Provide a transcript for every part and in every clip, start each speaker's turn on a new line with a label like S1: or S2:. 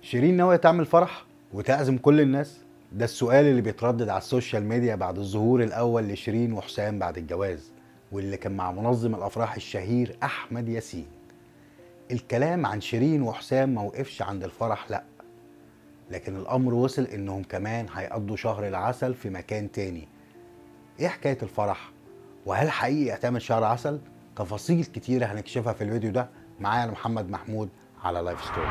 S1: شيرين ناوية تعمل فرح وتعزم كل الناس؟ ده السؤال اللي بيتردد على السوشيال ميديا بعد الظهور الأول لشيرين وحسام بعد الجواز واللي كان مع منظم الأفراح الشهير أحمد ياسين الكلام عن شيرين وحسام موقفش عند الفرح لأ لكن الأمر وصل إنهم كمان هيقضوا شهر العسل في مكان تاني إيه حكاية الفرح؟ وهل حقيقي هتعمل شهر عسل؟ تفاصيل كتيرة هنكشفها في الفيديو ده معايا أنا محمد محمود على لايف ستوري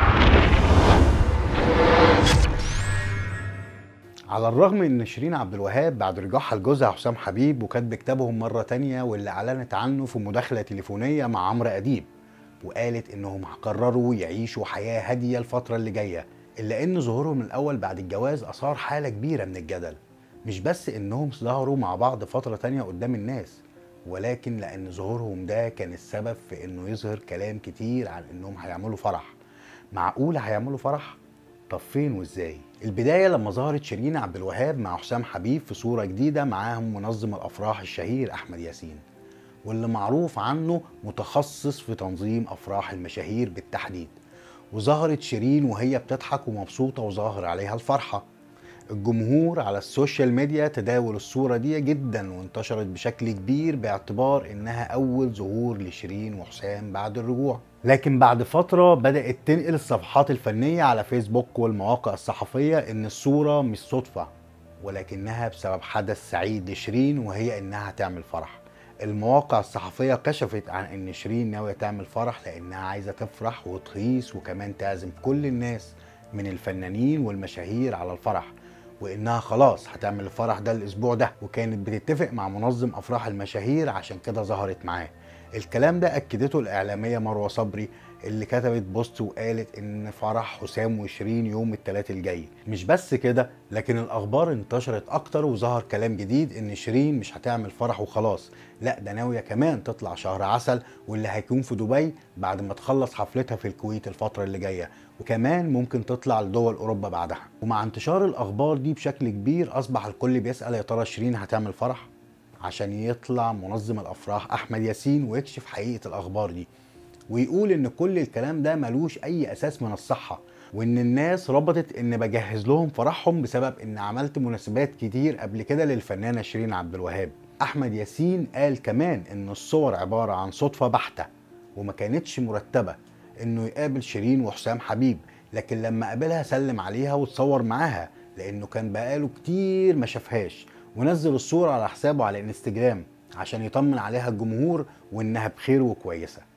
S1: على الرغم ان شيرين عبد الوهاب بعد رجوعها لجوزها حسام حبيب وكاتب كتابهم مره تانية واللي اعلنت عنه في مداخله تليفونيه مع عمرو اديب وقالت انهم قرروا يعيشوا حياه هاديه الفتره اللي جايه الا ان ظهورهم الاول بعد الجواز اثار حاله كبيره من الجدل مش بس انهم ظهروا مع بعض فتره تانية قدام الناس ولكن لان ظهورهم ده كان السبب في انه يظهر كلام كتير عن انهم هيعملوا فرح معقول هيعملوا فرح طب فين وازاي البدايه لما ظهرت شيرين عبد الوهاب مع حسام حبيب في صوره جديده معاهم منظم الافراح الشهير احمد ياسين واللي معروف عنه متخصص في تنظيم افراح المشاهير بالتحديد وظهرت شيرين وهي بتضحك ومبسوطه وظاهر عليها الفرحه الجمهور على السوشيال ميديا تداول الصورة دي جدا وانتشرت بشكل كبير باعتبار انها اول ظهور لشيرين وحسام بعد الرجوع لكن بعد فترة بدأت تنقل الصفحات الفنية على فيسبوك والمواقع الصحفية ان الصورة مش صدفة ولكنها بسبب حدث سعيد لشيرين وهي انها تعمل فرح المواقع الصحفية كشفت عن ان شيرين ناوية تعمل فرح لانها عايزة تفرح وتخيس وكمان تعزم كل الناس من الفنانين والمشاهير على الفرح وانها خلاص هتعمل الفرح ده الاسبوع ده وكانت بتتفق مع منظم افراح المشاهير عشان كده ظهرت معاه الكلام ده اكدته الاعلاميه مروه صبري اللي كتبت بوست وقالت ان فرح حسام وشيرين يوم الثلاث الجاي مش بس كده لكن الاخبار انتشرت اكتر وظهر كلام جديد ان شيرين مش هتعمل فرح وخلاص لا ده ناويه كمان تطلع شهر عسل واللي هيكون في دبي بعد ما تخلص حفلتها في الكويت الفتره اللي جايه وكمان ممكن تطلع لدول اوروبا بعدها ومع انتشار الاخبار دي بشكل كبير اصبح الكل بيسال يا ترى شيرين هتعمل فرح عشان يطلع منظم الافراح احمد ياسين ويكشف حقيقه الاخبار دي ويقول ان كل الكلام ده ملوش اي اساس من الصحه وان الناس ربطت ان بجهز لهم فرحهم بسبب ان عملت مناسبات كتير قبل كده للفنانه شيرين عبد الوهاب احمد ياسين قال كمان ان الصور عباره عن صدفه بحته وما كانتش مرتبه انه يقابل شيرين وحسام حبيب لكن لما قابلها سلم عليها وتصور معاها لانه كان بقاله كتير ما شافهاش ونزل الصورة على حسابه على الانستجرام عشان يطمن عليها الجمهور وانها بخير وكويسة